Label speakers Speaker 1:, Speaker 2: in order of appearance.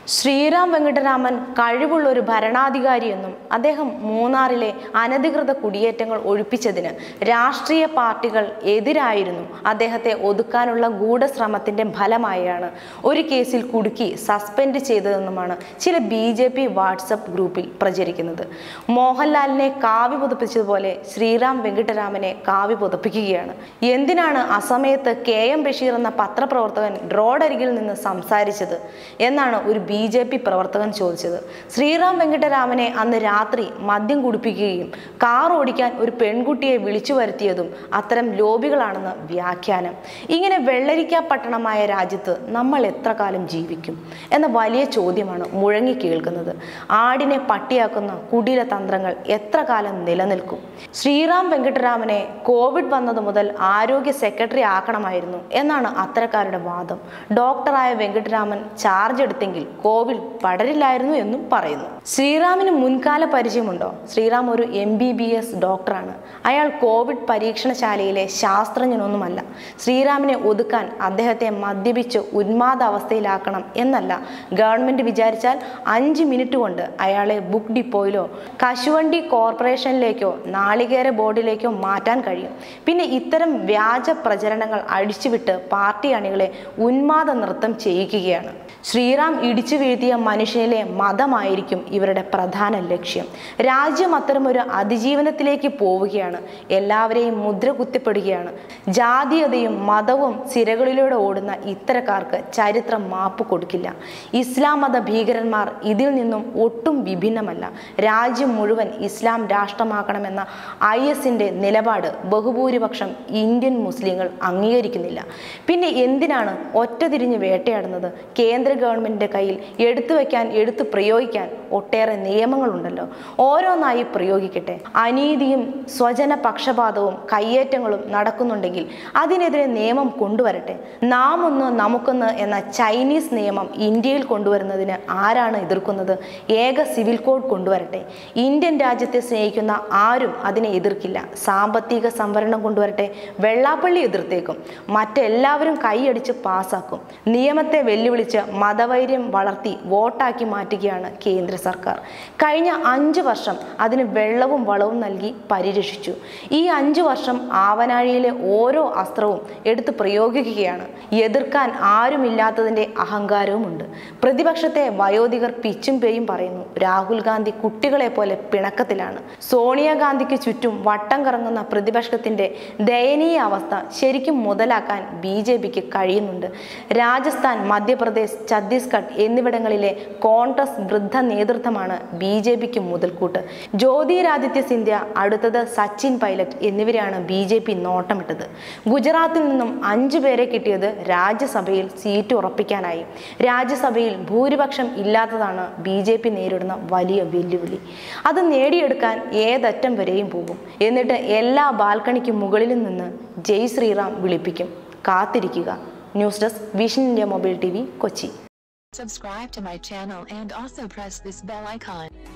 Speaker 1: ശ്രീറാം വെങ്കട്ടരാമൻ കഴിവുള്ള ഒരു ഭരണാധികാരിയെന്നും അദ്ദേഹം മൂന്നാറിലെ അനധികൃത കുടിയേറ്റങ്ങൾ ഒഴിപ്പിച്ചതിന് രാഷ്ട്രീയ പാർട്ടികൾ എതിരായിരുന്നു അദ്ദേഹത്തെ ഒതുക്കാനുള്ള ഗൂഢശ്രമത്തിന്റെ ഫലമായാണ് ഒരു കേസിൽ കുടുക്കി സസ്പെൻഡ് ചെയ്തതെന്നുമാണ് ചില ബി ജെ പി വാട്സപ്പ് ഗ്രൂപ്പിൽ പ്രചരിക്കുന്നത് മോഹൻലാലിനെ കാവ്യ പുതപ്പിച്ചതുപോലെ ശ്രീറാം വെങ്കട്ടരാമനെ കാവ്യ പുതപ്പിക്കുകയാണ് എന്തിനാണ് അസമയത്ത് കെ എം ബഷീർ എന്ന പത്രപ്രവർത്തകൻ റോഡരികിൽ നിന്ന് സംസാരിച്ചത് എന്നാണ് ഒരു ബി ജെ പി പ്രവർത്തകൻ ചോദിച്ചത് ശ്രീറാം വെങ്കട്ടരാമനെ അന്ന് രാത്രി മദ്യം കുടിപ്പിക്കുകയും കാർ ഓടിക്കാൻ ഒരു പെൺകുട്ടിയെ വിളിച്ചു വരുത്തിയതും അത്തരം ലോബികളാണെന്ന് വ്യാഖ്യാനം ഇങ്ങനെ വെള്ളരിക്ക പട്ടണമായ രാജ്യത്ത് നമ്മൾ എത്ര കാലം ജീവിക്കും എന്ന വലിയ ചോദ്യമാണ് മുഴങ്ങി കേൾക്കുന്നത് ആടിനെ പട്ടിയാക്കുന്ന കുടില തന്ത്രങ്ങൾ എത്ര കാലം നിലനിൽക്കും ശ്രീറാം വെങ്കട്ടരാമനെ കോവിഡ് വന്നത് മുതൽ ആരോഗ്യ സെക്രട്ടറി ആക്കണമായിരുന്നു എന്നാണ് അത്തരക്കാരുടെ വാദം ഡോക്ടറായ വെങ്കട്ടരാമൻ ചാർജ് എടുത്തെങ്കിൽ കോവിഡ് പടരില്ലായിരുന്നു എന്നും പറയുന്നു ശ്രീറാമിന് മുൻകാല പരിചയമുണ്ടോ ശ്രീറാം ഒരു എം ബി ബി എസ് ഡോക്ടറാണ് അയാൾ കോവിഡ് പരീക്ഷണശാലയിലെ ശാസ്ത്രജ്ഞനൊന്നുമല്ല ശ്രീറാമിനെ ഒതുക്കാൻ അദ്ദേഹത്തെ മദ്യപിച്ച് ഉന്മാദാവസ്ഥയിലാക്കണം എന്നല്ല ഗവൺമെന്റ് വിചാരിച്ചാൽ അഞ്ച് മിനിറ്റ് കൊണ്ട് അയാളെ ബുക്ക് ഡിപ്പോയിലോ കശുവണ്ടി കോർപ്പറേഷനിലേക്കോ നാളികേര ബോർഡിലേക്കോ മാറ്റാൻ കഴിയും പിന്നെ ഇത്തരം വ്യാജ പ്രചരണങ്ങൾ അഴിച്ചുവിട്ട് പാർട്ടി അണികളെ ഉന്മാദ നൃത്തം ചെയ്യിക്കുകയാണ് ശ്രീറാം ഇടിച്ചു വീഴ്ത്തിയ മനുഷ്യനിലെ മതമായിരിക്കും ഇവരുടെ പ്രധാന ലക്ഷ്യം രാജ്യം അത്തരമൊരു അതിജീവനത്തിലേക്ക് പോവുകയാണ് എല്ലാവരെയും മുദ്ര കുത്തിപ്പെടുകയാണ് ജാതീയതയും മതവും സിരകളിലൂടെ ഓടുന്ന ഇത്തരക്കാർക്ക് ചരിത്രം മാപ്പ് കൊടുക്കില്ല ഇസ്ലാം മത ഭീകരന്മാർ ഇതിൽ നിന്നും ഒട്ടും വിഭിന്നമല്ല രാജ്യം മുഴുവൻ ഇസ്ലാം രാഷ്ട്രമാക്കണമെന്ന ഐ എസിന്റെ നിലപാട് ബഹുഭൂരിപക്ഷം ഇന്ത്യൻ മുസ്ലിങ്ങൾ അംഗീകരിക്കുന്നില്ല പിന്നെ എന്തിനാണ് ഒറ്റ തിരിഞ്ഞ് വേട്ടയാടുന്നത് കേന്ദ്ര ഗവൺമെന്റിന്റെ കയ്യിൽ എടുത്തു വെക്കാൻ എടുത്തു പ്രയോഗിക്കാൻ ഒട്ടേറെ നിയമങ്ങളുണ്ടല്ലോ ഓരോന്നായി പ്രയോഗിക്കട്ടെ അനീതിയും സ്വജന പക്ഷപാതവും കയ്യേറ്റങ്ങളും നടക്കുന്നുണ്ടെങ്കിൽ അതിനെതിരെ നിയമം കൊണ്ടുവരട്ടെ നാം ഒന്ന് നമുക്കൊന്ന് എന്ന ചൈനീസ് നിയമം ഇന്ത്യയിൽ കൊണ്ടുവരുന്നതിന് ആരാണ് എതിർക്കുന്നത് ഏക സിവിൽ കോഡ് കൊണ്ടുവരട്ടെ ഇന്ത്യൻ രാജ്യത്തെ സ്നേഹിക്കുന്ന ആരും അതിനെ എതിർക്കില്ല സാമ്പത്തിക സംവരണം കൊണ്ടുവരട്ടെ വെള്ളാപ്പള്ളി എതിർത്തേക്കും മറ്റെല്ലാവരും കൈയടിച്ച് പാസാക്കും നിയമത്തെ വെല്ലുവിളിച്ച് മതവൈര്യം വളർത്തി വോട്ടാക്കി മാറ്റുകയാണ് കേന്ദ്ര സർക്കാർ കഴിഞ്ഞ അഞ്ച് വർഷം അതിന് വെള്ളവും വളവും നൽകി പരിരക്ഷിച്ചു ഈ അഞ്ചു വർഷം ആവനാഴിയിലെ ഓരോ അസ്ത്രവും എടുത്ത് പ്രയോഗിക്കുകയാണ് എതിർക്കാൻ ആരുമില്ലാത്തതിൻ്റെ അഹങ്കാരവുമുണ്ട് പ്രതിപക്ഷത്തെ വയോധികർ പിച്ചും പേയും പറയുന്നു രാഹുൽ ഗാന്ധി കുട്ടികളെ പോലെ പിണക്കത്തിലാണ് സോണിയാഗാന്ധിക്ക് ചുറ്റും വട്ടം കറങ്ങുന്ന പ്രതിപക്ഷത്തിന്റെ ദയനീയ അവസ്ഥ ശരിക്കും മുതലാക്കാൻ ബി ജെ പിക്ക് കഴിയുന്നുണ്ട് രാജസ്ഥാൻ മധ്യപ്രദേശ് ഛത്തീസ്ഗഡ് എന്നിവിടങ്ങളിലെ കോൺഗ്രസ് വൃദ്ധ നേതൃത്വമാണ് ബി ജെ പിക്ക് മുതൽക്കൂട്ട് ജ്യോതിരാദിത്യ സിന്ധ്യ അടുത്തത് സച്ചിൻ പൈലറ്റ് എന്നിവരെയാണ് ബി ജെ പി നോട്ടമിട്ടത് ഗുജറാത്തിൽ നിന്നും അഞ്ചു പേരെ കിട്ടിയത് രാജ്യസഭയിൽ സീറ്റ് ഉറപ്പിക്കാനായി രാജ്യസഭയിൽ ഭൂരിപക്ഷം ഇല്ലാത്തതാണ് ബി ജെ പി നേരിടുന്ന വലിയ വെല്ലുവിളി അത് നേടിയെടുക്കാൻ ഏതറ്റം വരെയും പോകും എന്നിട്ട് എല്ലാ ബാൽക്കണിക്ക് മുകളിലും നിന്ന് ജയ് ശ്രീറാം വിളിപ്പിക്കും കാത്തിരിക്കുക news desk vision India mobile T Kochi
Speaker 2: Subscribe to my channel and also press this bell icon.